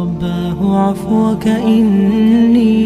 رباه عفوك إني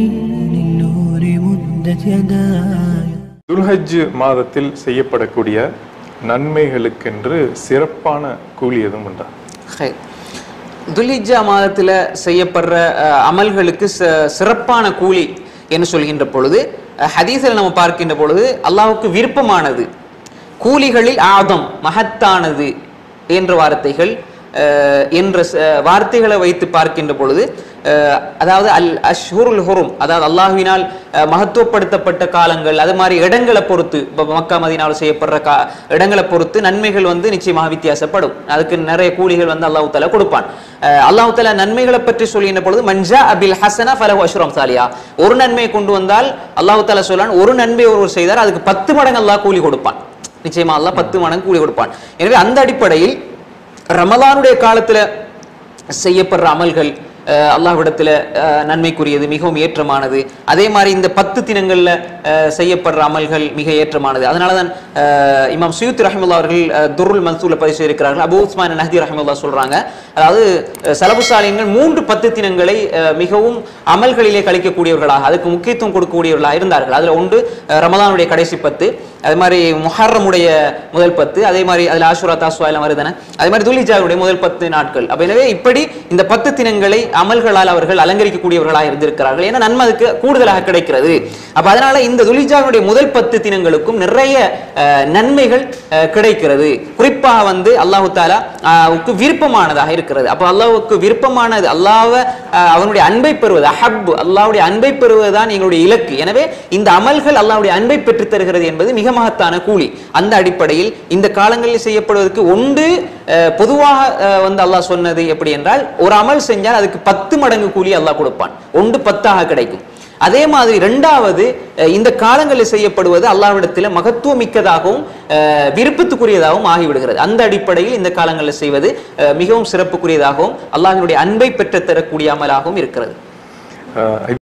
للنور مدت يداي துல்ஹஜ் மாதத்தில் செய்யப்படக்கூடிய நன்மைகளுக்கென்று சிறப்பான கூலி எதுவும் உண்டா ஹை. துல்ஹிஜ்ஜா மாதத்தில் செய்யப்படுற அஹ், அமல்களுக்கு ச- சிறப்பான கூலி என்று சொல்கின்ற பொழுது அஹ், ஹதீஸில் நம்ம பார்க்கின்ற பொழுது அல்லாஹ்வுக்கு விருப்பமானது கூலிகளில் ஆதம் மகத்தானது என்ற வார்த்தைகள் அஹ், என்ற ச- வார்த்தைகளை வைத்து பார்க்கின்ற பொழுது அஹ், அதாவது அல் அஷ்ஹுருல் ஹுரும் அதாவது அல்லாஹ்வினால் அஹ், மகத்துவப்படுத்தப்பட்ட காலங்கள் அது மாதிரி இடங்களை பொறுத்து இப்போ மக்கா மதினாவில் செய்யப்படுற கா இடங்களை பொறுத்து நன்மைகள் வந்து நிச்சயமாக வித்தியாசப்படும் அதுக்கு நிறைய கூலிகள் வந்து அல்லாஹ் தாலா கொடுப்பான் அஹ், அல்லாஹ் தாலா நன்மைகளை பற்றி சொல்கின்ற பொழுது மஞ்சா அபில் ஹசனா ஃபலஹு அஷ்ரம் சாலியா ஒரு நன்மையை கொண்டு வந்தால் அல்லாஹ் தாலா சொல்லான் ஒரு நன்மை ஒருவர் செய்தார் அதுக்கு பத்து மடங்கு அல்லாஹ் கூலி கொடுப்பான் நிச்சயமா அல்லாஹ் பத்து மடங்கு கூலி கொடுப்பான் எனவே அந்த அடிப்படையில் ரமலானுடைய காலத்துல செய்யப்படுற அமல்கள் அஹ், அல்லாஹ்விடத்துல அஹ், நன்மைக்குரியது மிகவும் ஏற்றமானது அதே மாதிரி இந்த பத்து தினங்கள்ல அஹ், செய்யப்படுற அமல்கள் மிக ஏற்றமானது அதனால தான் அஹ், இமாம் சுயூத் ரஹமுல்லா அவர்கள் அஹ், துருல் மன்சூல பதிவு செய்திருக்கிறார்கள் அபு உஸ்மான் நஹதி ரஹமுல்லா சொல்றாங்க அதாவது அஹ், சலபு சாலியங்கள் மூன்று பத்து தினங்களை அஹ், மிகவும் அமல்களிலே கழிக்கக்கூடியவர்களாக அதுக்கு முக்கியத்துவம் கொடுக்கக்கூடியவர்களாக இருந்தார்கள் அதுல ஒன்று அஹ், ரமலானுடைய கடைசி பத்து அதே மாதிரி முஹர்ரமுடைய முதல் பத்து அதே மாதிரி அதுல ஆஷுரா தாஸ்வா எல்லாம் வருதானே அதே மாதிரி துலிஜாவுடைய முதல் பத்து நாட்கள் அப்ப எனவே இப்படி இந்த பத்து தினங்களை அமல்களால் அவர்கள் அலங்கரிக்கக்கூடியவர்களாக இருந்திருக்கிறார்கள் ஏன்னா நன்மை அதுக்கு கூடுதலாக கிடைக்கிறது அப்ப அதனால இந்த துலிஜாவுடைய முதல் பத்து தினங்களுக்கும் நிறைய அஹ், நன்மைகள் அஹ், கிடைக்கிறது குறிப்பாக வந்து அல்லாஹு தாலா வுக்கு விருப்பமானதாக இருக்கிறது அப்ப அல்லாஹ்வுக்கு விருப்பமானது அல்லாஹ்வை அஹ், அவனுடைய அன்பை பெறுவது அஹப் அல்லாஹ்வுடைய அன்பை பெறுவதுதான் எங்களுடைய இலக்கு எனவே இந்த அமல்கள் அல்லாஹ்வுடைய அன்பை பெற்றுத் தருகிறது என்பது மிக மகத்தான கூலி அந்த அடிப்படையில் இந்த காலங்களில் செய்யப்படுவதற்கு ஒன்று அஹ், பொதுவாக அஹ், வந்து அல்லாஹ் சொன்னது எப்படி என்றால் ஒரு அமல் செஞ்சால் அதுக்கு பத்து மடங்கு கூலி அல்லாஹ் கொடுப்பான் ஒன்று பத்தாக கிடைக்கும் அதே மாதிரி இரண்டாவது அஹ், இந்த காலங்களில் செய்யப்படுவது அல்லாஹ்விடத்தில் மகத்துவமிக்கதாகவும் அஹ், விருப்பத்துக்குரியதாகவும் ஆகிவிடுகிறது அந்த அடிப்படையில் இந்த காலங்களில் செய்வது அஹ், மிகவும் சிறப்புக்குரியதாகவும் அல்லாஹ்வினுடைய அன்பை பெற்றுத் தரக்கூடிய அமலாகவும் இருக்கிறது அஹ்